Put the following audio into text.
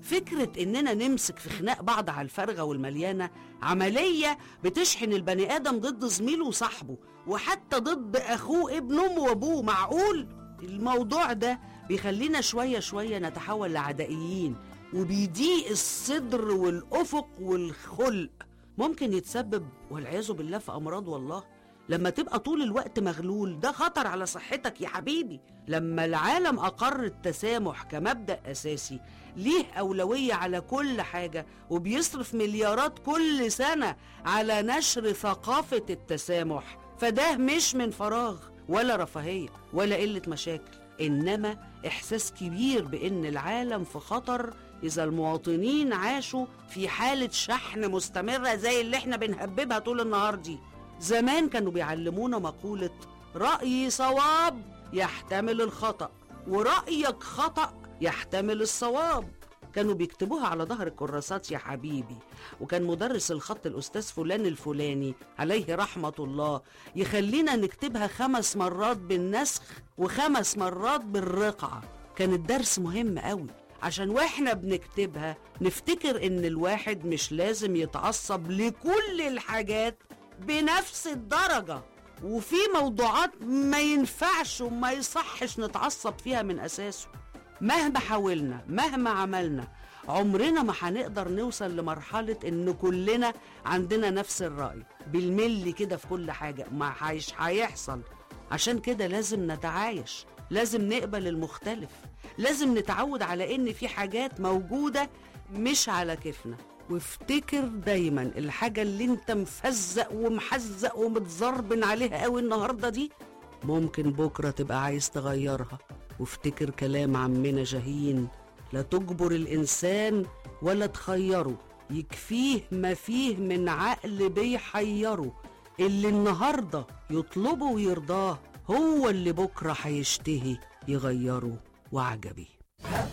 فكرة إننا نمسك في خناق بعض على الفارغة والمليانة عملية بتشحن البني آدم ضد زميله وصاحبه وحتى ضد أخوه ابن أمه وأبوه معقول الموضوع ده بيخلينا شوية شوية نتحول لعدائيين وبيضيق الصدر والأفق والخلق ممكن يتسبب والعياذ بالله في أمراض والله لما تبقى طول الوقت مغلول ده خطر على صحتك يا حبيبي لما العالم أقر التسامح كمبدأ أساسي ليه أولوية على كل حاجة وبيصرف مليارات كل سنة على نشر ثقافة التسامح فده مش من فراغ ولا رفاهية ولا قلة مشاكل إنما إحساس كبير بإن العالم في خطر إذا المواطنين عاشوا في حالة شحن مستمرة زي اللي إحنا بنهببها طول النهار دي زمان كانوا بيعلمونا مقولة رأيي صواب يحتمل الخطأ ورأيك خطأ يحتمل الصواب كانوا بيكتبوها على ظهر الكراسات يا حبيبي وكان مدرس الخط الأستاذ فلان الفلاني عليه رحمة الله يخلينا نكتبها خمس مرات بالنسخ وخمس مرات بالرقعة كان الدرس مهم قوي عشان واحنا بنكتبها نفتكر ان الواحد مش لازم يتعصب لكل الحاجات بنفس الدرجة وفي موضوعات ما ينفعش وما يصحش نتعصب فيها من أساسه مهما حاولنا مهما عملنا عمرنا ما هنقدر نوصل لمرحلة إن كلنا عندنا نفس الرأي بالملي كده في كل حاجة ما هيش هيحصل عشان كده لازم نتعايش لازم نقبل المختلف لازم نتعود على إن في حاجات موجودة مش على كيفنا وافتكر دايما الحاجة اللي انت مفزق ومحزق ومتزربن عليها قوي النهاردة دي ممكن بكرة تبقى عايز تغيرها وافتكر كلام عمنا جاهين لا تجبر الإنسان ولا تخيره يكفيه ما فيه من عقل بيحيره اللي النهاردة يطلبه ويرضاه هو اللي بكرة هيشتهي يغيره وعجبي